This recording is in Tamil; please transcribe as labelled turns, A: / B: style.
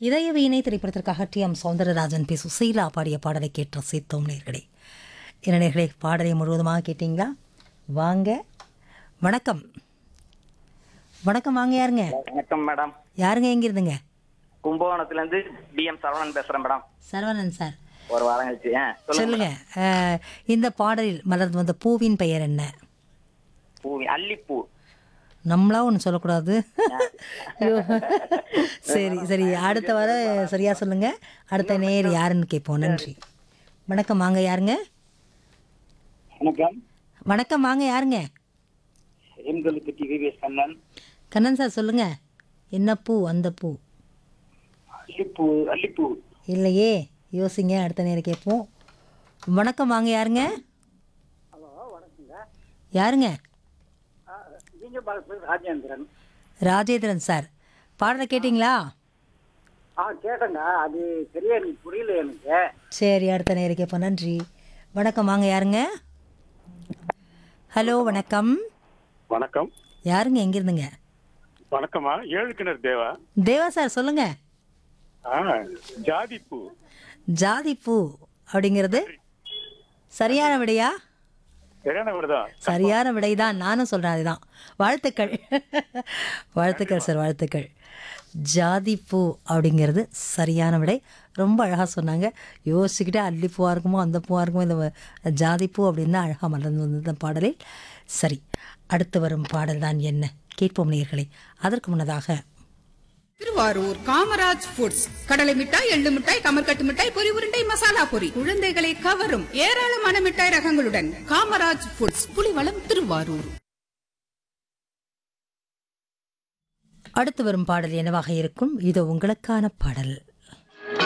A: இதய வீணை திரைப்படத்திற்காக T M Soundararajan P Susheela பாடிய பாடலை கேட்டு ரசித்தோம் நேர்களே என்ன நேர்களே பாடலை முழுவதுமாக கேட்டிங்களா வாங்க வணக்கம் வணக்கம் வாங்க யாருங்க
B: வணக்கம் மேடம்
A: யாருங்க எங்க இருந்துங்க
B: கும்பகோணத்துல இருந்து டிஎம் சரவணன் பேசுறேன் மேடம்
A: சரவணன் சார்
B: ஒரு வாரம் கழிச்சு ஆ, சொல்லுங்க
A: சொல்லுங்க அஹ், இந்த பாடலில் மலர்ந்து வந்த பூவின் பெயர் என்ன
B: பூ அல்லிப்பூ
A: நம்மளா ஒன்று சொல்லக்கூடாது ஐயோ. சரி சரி அடுத்த வர சரியா சொல்லுங்க அடுத்த நேர் யாருன்னு கேட்போம் நன்றி வணக்கம் வாங்க யாருங்க
B: வணக்கம்
A: வணக்கம் வாங்க யாருங்க
B: எங்களுக்கு டிவிஎஸ் கண்ணன்
A: கண்ணன் சார் சொல்லுங்க என்ன பூ அந்த பூ
B: அல்லிப்பூ அல்லிப்பூ
A: இல்லையே யோசிங்க அடுத்த நேரம் கேட்போம் வணக்கம் வாங்க யாருங்க யாருங்க
B: நீங்க ராஜேந்திரன்
A: ராஜேந்திரன் சார் பாடலை கேட்டிங்களா
B: ஆ கேட்டேங்க அது சரியா எனக்கு புரியல எனக்கு
A: சரி அடுத்த நேரம் கேட்போம் நன்றி வணக்கம் வாங்க யாருங்க ஹலோ வணக்கம்
C: வணக்கம்
A: யாருங்க எங்க இருந்துங்க
C: வணக்கம்மா ஏழு கிணறு தேவா
A: தேவா சார் சொல்லுங்க
C: ஆ ஜாதி பூ
A: ஜாதி பூ அப்படிங்கிறது சரியான விடையா
C: சரியான விடுதா
A: சரியான விடை தான் நானும் சொல்கிறேன் அதுதான் வாழ்த்துக்கள் வாழ்த்துக்கள் சார் வாழ்த்துக்கள் ஜாதி பூ அப்படிங்கிறது சரியான விடை ரொம்ப அழகாக சொன்னாங்க யோசிச்சுக்கிட்டே அல்லி பூவாக இருக்குமோ அந்த பூவாக இருக்குமோ இந்த வ- ஜாதி பூ அப்படின்னு தான் அழகாக மலர்ந்து வந்தது இந்த பாடலில் சரி அடுத்து வரும் பாடல் தான் என்ன கேட்போம் நேயர்களே அதற்கு முன்னதாக
D: திருவாரூர் காமராஜ் ஃபுட்ஸ் கடலை மிட்டாய் எள்ளு மிட்டாய் கமர்கட்டு மிட்டாய் பொரி உருண்டை மசாலா பொரி குழந்தைகளை கவரும் ஏராளமான மிட்டாய் ரகங்களுடன் காமராஜ் ஃபுட்ஸ் புலிவளம் திருவாரூர்
A: அடுத்து வரும் பாடல் என்னவாக இருக்கும் இது உங்களுக்கான பாடல்